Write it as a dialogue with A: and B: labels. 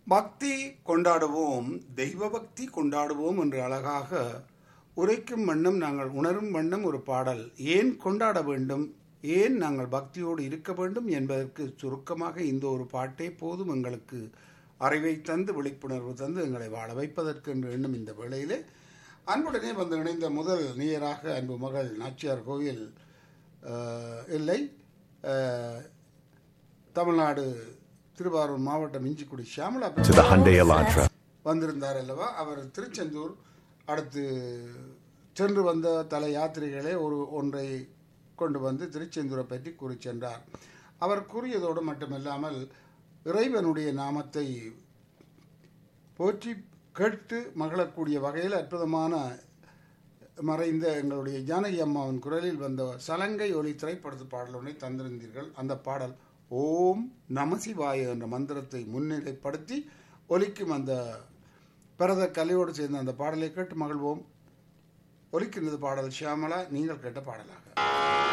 A: பக்தி கொண்டாடுவோம் தெய்வ பக்தி கொண்டாடுவோம் என்று அழகாக உரைக்கும் வண்ணம் நாங்கள் உணரும் வண்ணம் ஒரு பாடல் ஏன் கொண்டாட வேண்டும் ஏன் நாங்கள் பக்தியோடு இருக்க வேண்டும் என்பதற்கு சுருக்கமாக இந்த ஒரு பாட்டே போதும் எங்களுக்கு அறிவை தந்து விழிப்புணர்வு தந்து எங்களை வாழ வைப்பதற்கு என்று எண்ணும் இந்த வேளையிலே அன்புடனே வந்து இணைந்த முதல் நேயராக அன்பு மகள் நாச்சியார் கோவில் அஹ், இல்லை அஹ், தமிழ்நாடு திருவாரூர் மாவட்டம் Injikudi Shyamala
B: to the Hyundai Elantra.
A: வந்திருந்தார் அல்லவா அவர் திருச்செந்தூர் அடுத்து சென்று வந்த தல யாத்திரைகளே ஒரு ஒன்றை கொண்டு வந்து திருச்செந்தூரை பற்றி கூறி சென்றார் அவர் கூறியதோடு மட்டுமில்லாமல் இறைவனுடைய நாமத்தை போற்றி கேட்டு மகிழக்கூடிய வகையில் அற்புதமான மறைந்த எங்களுடைய ஜானகி அம்மாவின் குரலில் வந்த சலங்கை ஒலி திரைப்படத்து பாடல் ஒன்றை தந்திருந்தீர்கள் அந்த பாடல் ஓம் நமசிவாய என்ற மந்திரத்தை முன்னிலைப்படுத்தி ஒலிக்கும் அந்த பரத கலையோடு சேர்ந்த அந்த பாடலை கேட்டு மகிழ்வோம் ஒலிக்கின்றது பாடல் ஷியாமலா நீங்கள் கேட்ட பாடலாக